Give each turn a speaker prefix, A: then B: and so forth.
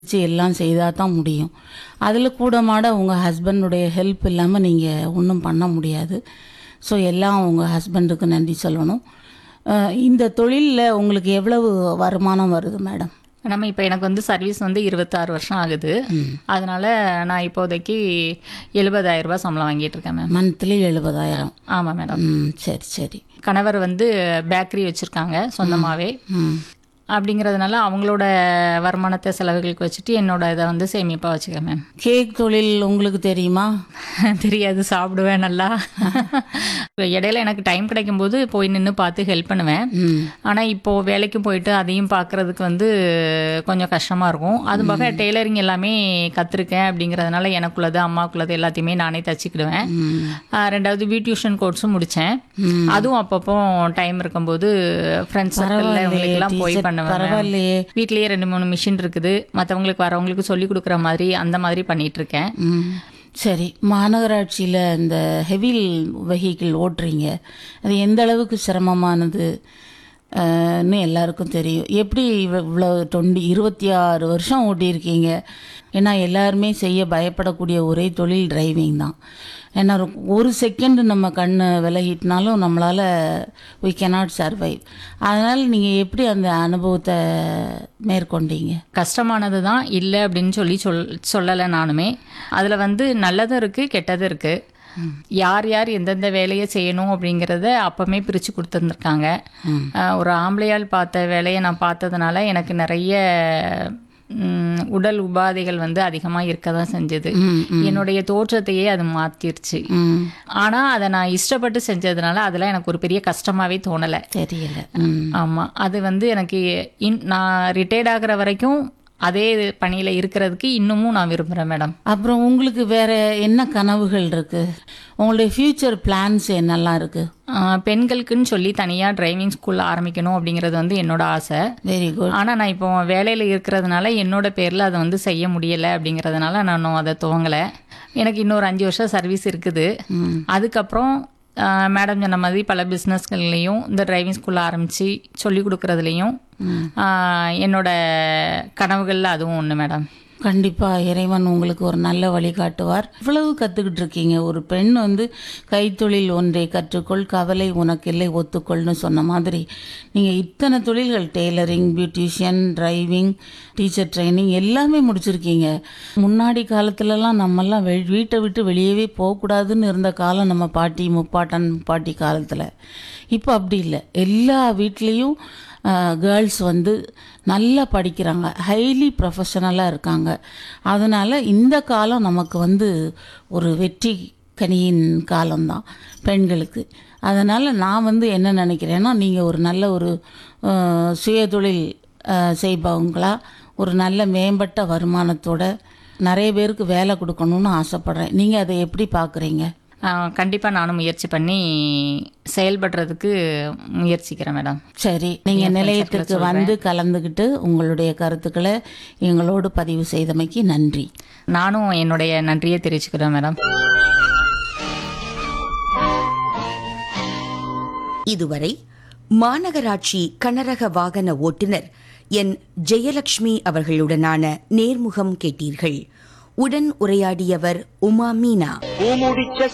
A: வச்சு எல்லாம் செய்தால் தான் முடியும் அதில் கூட மாட உங்கள் ஹஸ்பண்டுடைய ஹெல்ப் இல்லாமல் நீங்கள் ஒன்றும் பண்ண முடியாது ஸோ எல்லாம் உங்கள் ஹஸ்பண்டுக்கு நன்றி சொல்லணும் அஹ் இந்த தொழிலில் உங்களுக்கு எவ்வளவு வருமானம் வருது மேடம்
B: நம்ம இப்போ எனக்கு வந்து சர்வீஸ் வந்து இருபத்தாறு வருஷம் ஆகுது அதனால நான் இப்போதைக்கு எழுபதாயிரம் ரூபாய் சம்பளம் வாங்கிட்டு இருக்கேன் மேம்
A: மந்த்லி எழுபதாயிரம்
B: ஆமாம் மேடம்
A: ம் சரி சரி
B: கணவர் வந்து பேக்கரி வச்சுருக்காங்க சொந்தமாகவே
A: ம்
B: அப்படிங்கிறதுனால அவங்களோட வருமானத்தை செலவுகளுக்கு வச்சுட்டு என்னோட இதை வந்து சேமிப்பாக வச்சுக்கேன் மேம்
A: கேக் தொழில் உங்களுக்கு தெரியுமா
B: தெரியாது சாப்பிடுவேன் நல்லா இடையில எனக்கு டைம் கிடைக்கும்போது போய் நின்று பார்த்து ஹெல்ப் பண்ணுவேன்
A: ம்
B: ஆனால் இப்போ வேலைக்கு போயிட்டு அதையும் பார்க்கறதுக்கு வந்து கொஞ்சம் கஷ்டமாக இருக்கும் அது போக டெய்லரிங் எல்லாமே கற்றுருக்கேன் அப்படிங்கிறதுனால எனக்குள்ளது அம்மாக்குள்ளது எல்லாத்தையுமே நானே தச்சுக்கிடுவேன் ஆஹ் ரெண்டாவது வீ டியூஷன் கோர்ஸும் முடித்தேன் அதுவும் அப்பப்போ டைம் இருக்கும்போது ஃப்ரெண்ட்ஸ் சர்க்கிளில் இவங்களுக்கெல்லாம் போய் பண்ணுவேன்
A: பரவாயில்லையே
B: வீட்லேயே ரெண்டு மூணு மிஷின் இருக்குது மற்றவங்களுக்கு வரவங்களுக்கு சொல்லி கொடுக்குற மாதிரி அந்த மாதிரி பண்ணிட்டு இருக்கேன்
A: ம் சரி மாநகராட்சியில் இந்த ஹெவி வெஹிக்கிள் ஓட்டுறீங்க அது எந்த அளவுக்கு சிரமமானது அஹ், ன்னு எல்லாருக்கும் தெரியும் எப்படி இவ்வ- இவ்வளோ டுவெண்ட்டி இருபத்தி ஆறு வருஷம் ஓட்டியிருக்கீங்க ஏன்னா எல்லாருமே செய்ய பயப்படக்கூடிய ஒரே தொழில் டிரைவிங் தான் ஏன்னா ஒரு- ஒரு செகண்ட் நம்ம கண்ணு விலகிட்டினாலும் நம்மளால் we cannot survive அதனால் நீங்கள் எப்படி அந்த அனுபவத்தை மேற்கொண்டீங்க
B: கஷ்டமானது தான் இல்லை அப்படின்னு சொல்லி சொல் சொல்லலை நானுமே அதில் வந்து நல்லதும் இருக்குது கெட்டதும் இருக்குது யார் யார் எந்தெந்த வேலையை செய்யணும் அப்படிங்கிறத அப்பமே பிரித்து கொடுத்துருந்துருக்காங்க ஆஹ் ஒரு ஆம்பளையால் பார்த்த வேலையை நான் பார்த்ததுனால எனக்கு நிறைய ம், உடல் உபாதைகள் வந்து அதிகமாக இருக்க தான் செஞ்சது என்னுடைய தோற்றத்தையே அது மாற்றிருச்சு
A: ம்
B: ஆனால் அதை நான் இஷ்டப்பட்டு செஞ்சதுனால அதெல்லாம் எனக்கு ஒரு பெரிய கஷ்டமாகவே தோணலை
A: தெரியல ம்
B: ஆமாம் அது வந்து எனக்கு இன் நான் ரிட்டையர்ட் ஆகுற வரைக்கும் அதே பணியில் இருக்கிறதுக்கு இன்னமும் நான் விரும்புகிறேன் மேடம்
A: அப்புறம் உங்களுக்கு வேற என்ன கனவுகள் இருக்கு உங்களுடைய ஃபியூச்சர் பிளான்ஸ் என்னெல்லாம் இருக்கு
B: ஆஹ் பெண்களுக்குன்னு சொல்லி தனியாக டிரைவிங் ஸ்கூல் ஆரம்பிக்கணும் அப்படிங்கிறது வந்து என்னோட ஆசை
A: வெரி குட்
B: ஆனால் நான் இப்போ வேலையில் இருக்கிறதுனால என்னோட பேரில் அதை வந்து செய்ய முடியலை அப்படிங்கிறதுனால நான் இன்னும் அதை துவங்கலை எனக்கு இன்னொரு அஞ்சு வருஷம் சர்வீஸ் இருக்குது அதுக்கப்புறம் மேடம் சொன்ன மாதிரி பல பிஸ்னஸ்கள்லேயும் இந்த டிரைவிங் ஸ்கூல் ஆரம்பித்து சொல்லி கொடுக்குறதுலையும் என்னோட கனவுகளில் அதுவும் ஒன்று மேடம்
A: கண்டிப்பா இறைவன் உங்களுக்கு ஒரு நல்ல வழி காட்டுவார் இவ்வளவு கத்துக்கிட்டு இருக்கீங்க ஒரு பெண் வந்து கைத்தொழில் ஒன்றை கற்றுக்கொள் கவலை உனக்கில்லை ஒத்துக்கொள்னு சொன்ன மாதிரி நீங்க இத்தனை தொழில்கள் tailoring beautician driving teacher training எல்லாமே முடிச்சிருக்கீங்க முன்னாடி காலத்துலலாம் நம்மெல்லாம் வெ வீட்டை விட்டு வெளியவே போகக்கூடாதுன்னு இருந்த காலம் நம்ம பாட்டி முப்பாட்டன் முப்பாட்டி காலத்தில் இப்போ அப்படி இல்லை எல்லா வீட்லேயும் கேர்ள்ஸ் வந்து நல்லா படிக்கிறாங்க ஹைலி ப்ரொஃபஷனலாக இருக்காங்க அதனால் இந்த காலம் நமக்கு வந்து ஒரு வெற்றி கனியின் காலம்தான் பெண்களுக்கு அதனால் நான் வந்து என்ன நினைக்கிறேன்னா நீங்கள் ஒரு நல்ல ஒரு அஹ், சுயதொழில் அஹ், செய்பவங்களா ஒரு நல்ல மேம்பட்ட வருமானத்தோட நிறைய பேருக்கு வேலை கொடுக்கணும்னு ஆசைப்பட்றேன் நீங்கள் அதை எப்படி பார்க்குறீங்க
B: கண்டிப்பாக நானும் முயற்சி பண்ணி செயல்படுறதுக்கு முயற்சிக்கிறேன் மேடம்
A: சரி நீங்க நிலையத்துக்கு வந்து கலந்துக்கிட்டு உங்களுடைய கருத்துக்களை எங்களோடு பதிவு செய்தமைக்கு நன்றி
B: நானும் என்னுடைய நன்றியை தெரிவிச்சுக்கிறேன் மேடம்
C: இதுவரை மாநகராட்சி கனரக வாகன ஓட்டுநர் என் ஜெயலட்சுமி அவர்களுடனான நேர்முகம் கேட்டீர்கள் உடன் உரையாடியவர் உமா மீனா
D: பூமுடிச்ச